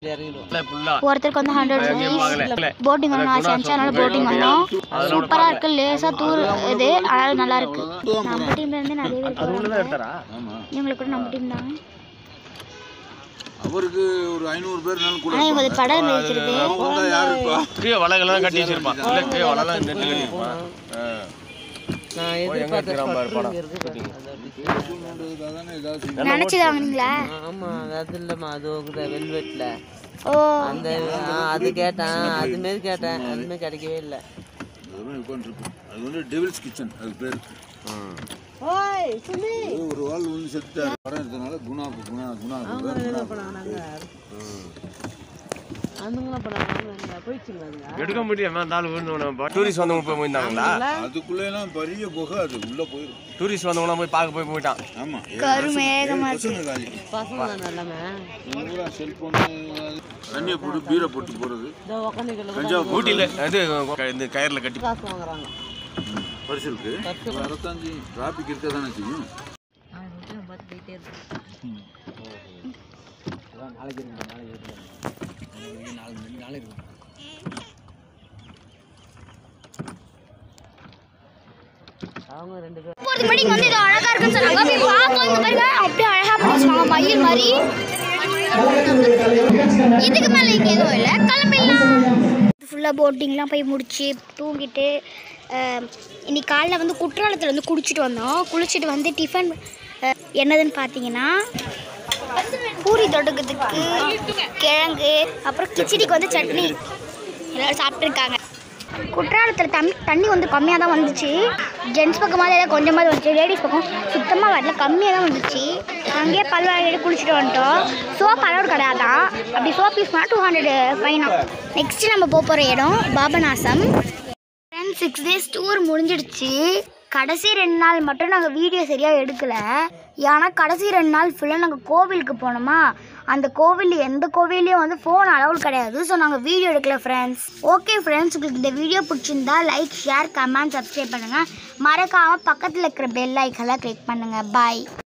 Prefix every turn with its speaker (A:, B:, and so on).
A: ஒருத்தருக்கு வந்து hundred rupees boating வரணும் ஆசை இருந்துச்சு அதனால போட்டிங் வந்தோம் சூப்பராக இருக்கு லேசாக தூர் இது அதனால நல்லா இருக்கு நம்ம டீம்ல இருந்து நிறைய பேர் போறாங்க
B: ஆமா
A: இவங்களுக்கு கூட நம்ம டீம் தாங்க
B: அவருக்கு ஒரு ஐநூறு பேர்னாலும் கூட
A: ஆனால் இவங்க அது படம் வச்சிருக்கு
B: அவங்க வந்தா யாரு இருப்பா
C: கீழே வலைகள்லாம் கட்டி வச்சிருப்பான் இல்லை கீழே வலைலாம் நெட்டு கட்டியிருப்பான்
D: நான்
C: எங்க
D: எதிர்பார்த்த
C: இருக்கிறான் பாரு படம்
B: பேசணுன்றதுக்காக தானே ஏதாவது செய்யணும்.
A: நினச்சி வாங்குனீங்களா
D: ஆமா அது இல்லம்மா அது ஒரு வெல்வெட்ல
A: ஓ
D: அந்த ஆ, அது கேட்டேன் அது மாரி கேட்டேன் அதுமே கிடைக்கவே இல்லை
B: அதெல்லாம் உட்காந்துருக்கும் அது வந்து டெவில்ஸ் கிச்சன் அது பேர் அது ஒரு ஆள் வந்து செத்து படம் எடுத்தனால குணா குணா குணா குணா
D: அதுங்களாம் பண்ணாங்க போயிடுச்சுங்க அதுங்க
C: எடுக்க முடியாம அந்த ஆள் விழுந்து டூரிஸ்ட் வந்தவங்க போய் போயிருந்தாங்களா
B: அதுக்குள்ளேலாம் பெரிய குகை அது உள்ள போயிடும்
C: டூரிஸ்ட் வந்தவங்க போய் பார்க்க போய் போயிட்டான்
B: ஆமா
A: கருமேகமா
B: பசங்க காலி
D: பசங்க தான் எல்லாமே
B: பூரா செல்போன் தண்ணியை போட்டு பீரை போட்டு போறது
D: இந்த உக்காந்துக்கல
B: கஞ்சா
C: ஊட்டியில் இது இந்த கயிறில் கட்டி
D: காசு வாங்குறாங்க
B: பரிசலுக்கு வரத்தாஞ்சி டிராபிக் இருக்க தானே செய்யும்
D: அவங்க ரெண்டு பேரும்
A: போகிறது முன்னாடி இங்கே வந்து இது அழகா இருக்குன்னு சொன்னாங்க போய் பார்த்தோம் இங்க பாருங்க அப்படியே அழகா பண்ணி வச்சிருக்காங்க மயில் மாதிரி இதுக்கு மேல இங்க எதுவும் இல்லை கிளம்பிடலாம் ஃபுல்லாக போட்டிங்லாம் போய் முடிச்சு தூங்கிட்டு அஹ், இன்னைக்கு காலைல வந்து குற்றாலத்தில் வந்து குளிச்சுட்டு வந்தோம் குளிச்சுட்டு வந்து டிஃபன் அஹ், என்னதுன்னு பார்த்தீங்கன்னா பூரி தொடுக்கிறதுக்கு கிழங்கு அப்புறம் கிச்சடிக்கு வந்து சட்னி எல்லாரும் சாப்பிட்ருக்காங்க குற்றாலத்தில் தண்ணி தண்ணி வந்து கம்மியாக தான் வந்துச்சு ஜென்ஸ் பக்கமாக ஏதாவது கொஞ்சமாக வந்துச்சு லேடிஸ் பக்கம் சுத்தமாக வரல கம்மியாக தான் வந்துச்சு அங்கேயே பல்வாடி குளிச்சுட்டு வந்துட்டோம் சோப் அலோடு கிடையாதான் அப்படி சோப் யூஸ் பண்ணால் டூ ஹண்ட்ரட் ஃபைனா நெக்ஸ்ட் நம்ம போக போகிற இடம் Papanasam friends six days tour முடிஞ்சிடுச்சு கடைசி ரெண்டு நாள் மட்டும் நாங்கள் வீடியோ சரியாக எடுக்கல ஏன்னா கடைசி ரெண்டு நாள் ஃபுல்லாக நாங்கள் கோவிலுக்கு போனோமா அந்த கோவில் எந்த கோவிலையும் வந்து ஃபோன் அலவுட் கிடையாது ஸோ நாங்கள் வீடியோ எடுக்கல ஃப்ரெண்ட்ஸ் ஓகே ஃப்ரெண்ட்ஸ் உங்களுக்கு இந்த வீடியோ பிடிச்சிருந்தா லைக் ஷேர் கமெண்ட் சப்ஸ்கிரைப் பண்ணுங்கள் மறக்காமல் பக்கத்தில் இருக்கிற பெல் ஐக்கெல்லாம் கிளிக் பண்ணுங்கள் பாய்